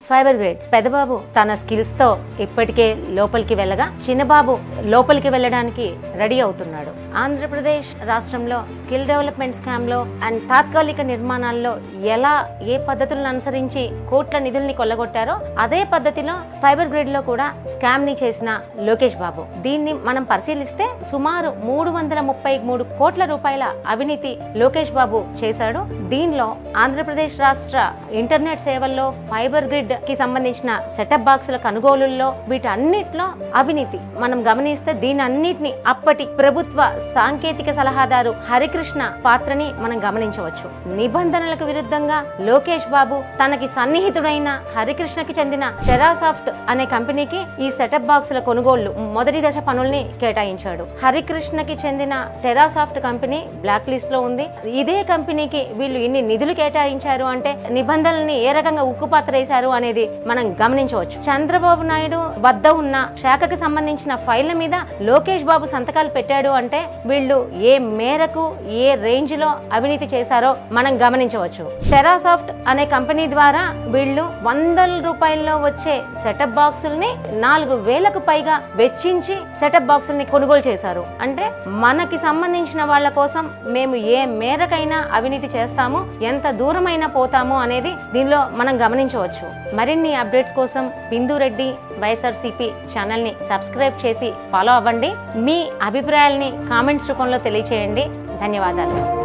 fibre grade పెద్దబాబు తన skills తో ఇప్పటికే లోపలికి వెళ్ళగా చిన్నబాబు లోపలికి వెళ్ళడానికి రెడీ అవుతున్నాడు ఆంధ్రప్రదేశ్ రాష్ట్రంలో స్కిల్ డెవలప్మెంట్ స్కామ్ లో అండ్ తాత్కాలిక నిర్మాణాల్లో ఎలా ఏ పద్ధతులను అనుసరించి కోట్ల నిధుల్ని కొల్లగొట్టారో అదే పద్ధతిలో ఫైబర్ గ్రిడ్ లో కూడా స్కామ్ ని చేసిన లోకేష్ బాబు దీన్ని మనం పరిశీలిస్తే సుమారు మూడు వందల ముప్పై మూడు కోట్ల రూపాయల అవినీతి లోకేష్ బాబు చేశాడు దీనిలో ఆంధ్రప్రదేశ్ రాష్ట్ర ఇంటర్నెట్ సేవల్లో ఫైబర్ గ్రిడ్ కి సంబంధించిన సెటప్ బాక్సుల కొనుగోలుల్లో వీటన్నిటిలో అవినీతి మనం గమనిస్తే దీని అన్నిటిని అప్పటి ప్రభుత్వ సాంకేతిక సలహాదారు హరికృష్ణ పాత్రని మనం గమనించవచ్చు నిబంధనలకు విరుద్ధంగా లోకేష్ బాబు తనకి సన్నిహితుడైన హరికృష్ణకి చెందిన టెరాసాఫ్ట్ అనే కంపెనీకి ఈ సెటప్ బాక్సుల కొనుగోళ్లు మొదటి దశ పనుల్ని కేటాయించాడు హరికృష్ణకి చెందిన టెరాసాఫ్ట్ కంపెనీ బ్లాక్ లిస్ట్ లో ఉంది ఇదే కంపెనీకి వీళ్ళు ఇన్ని నిధులు కేటాయించారు అంటే నిబంధనల్ని ఏ రకంగా ఉక్కుపాత్ర వేశారు అనేది మనం గమనించవచ్చు చంద్రబాబు నాయుడు వద్ద ఉన్న శాఖకు సంబంధించిన ఫైళ్ల మీద లోకేష్ బాబు సంతకాలు పెట్టాడు అంటే వీళ్ళు ఏ మేరకు ఏ రేంజ్ లో అవినీతి చేశారో మనం గమనించవచ్చు టెరాసాఫ్ట్ అనే కంపెనీ ద్వారా వీళ్ళు వందల రూపాయల్లో వచ్చే సెటప్ బాక్సుల్ని నాలుగు వేలకు పైగా వెచ్చించి సెటప్ బాక్సుల్ని కొనుగోలు చేశారు అంటే మనకి సంబంధించిన వాళ్ళ కోసం మేము ఏ మేరకైనా అవినీతి చేస్తాము ఎంత దూరమైనా పోతాము అనేది దీనిలో మనం గమనించవచ్చు మరిన్ని అప్డేట్స్ కోసం బిందు రెడ్డి వైఎస్ఆర్సీపీ ఛానల్ని సబ్స్క్రైబ్ చేసి ఫాలో అవ్వండి మీ అభిప్రాయాల్ని కామెంట్స్ రూపంలో తెలియచేయండి ధన్యవాదాలు